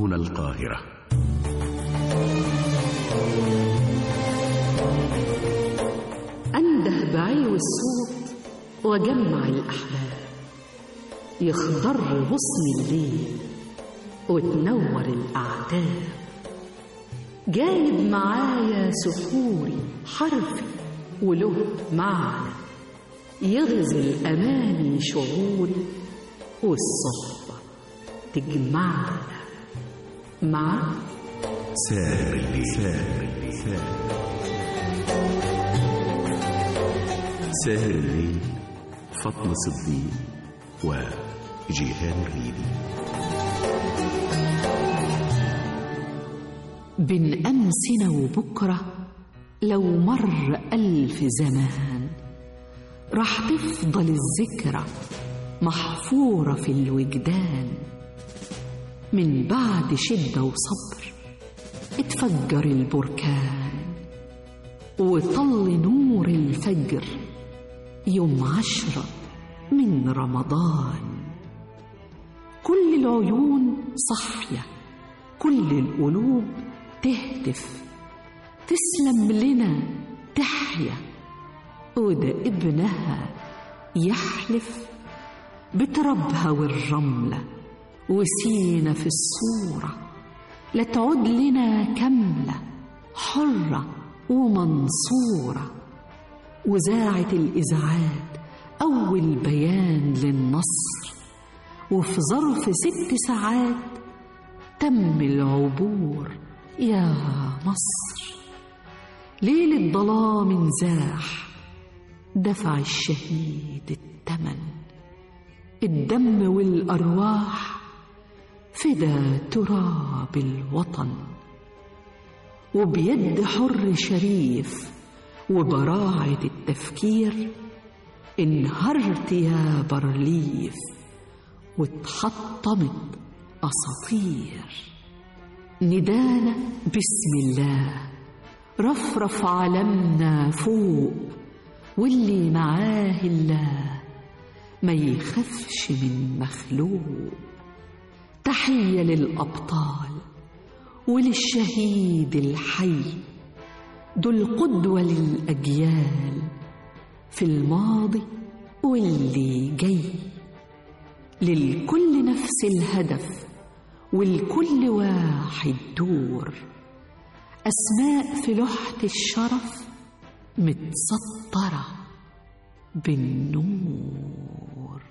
هنا القاهرة أنده بعلو الصوت وجمع الأحباب يخضر غصن الليل وتنور الأعتاب جايب معايا سحوري حرفي وله معنى يغزي الأماني شعوري والصحبة تجمعنا مع ساهر الليل ساهر الليل ساهر الليل فاطمة صديق وجيهان الريدي بين أمسنا وبكرة لو مر ألف زمان راح تفضل الذكرى محفورة في الوجدان من بعد شدة وصبر اتفجر البركان وطل نور الفجر يوم عشرة من رمضان كل العيون صحية كل القلوب تهتف تسلم لنا تحيا وده ابنها يحلف بتربها والرملة وسينا في الصورة لا تعود لنا كاملة حرة ومنصورة وزاعت الإذاعات أول بيان للنصر وفي ظرف ست ساعات تم العبور يا مصر ليل الظلام انزاح دفع الشهيد التمن الدم والأرواح فدا تراب الوطن وبيد حر شريف وبراعة التفكير انهرت يا برليف واتحطمت أساطير ندانا بسم الله رفرف علمنا فوق واللي معاه الله ما يخافش من مخلوق تحية للأبطال وللشهيد الحي دول قدوة للأجيال في الماضي واللي جاي للكل نفس الهدف والكل واحد دور أسماء في لوحة الشرف متسطرة بالنور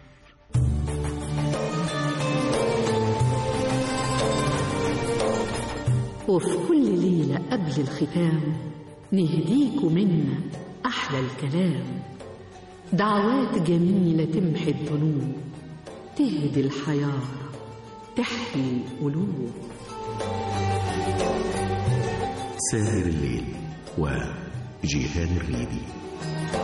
وفي كل ليلة قبل الختام نهديكوا منا أحلى الكلام دعوات جميلة تمحي الذنوب تهدي الحياة تحيي القلوب ساهر الليل وجيهان الريدي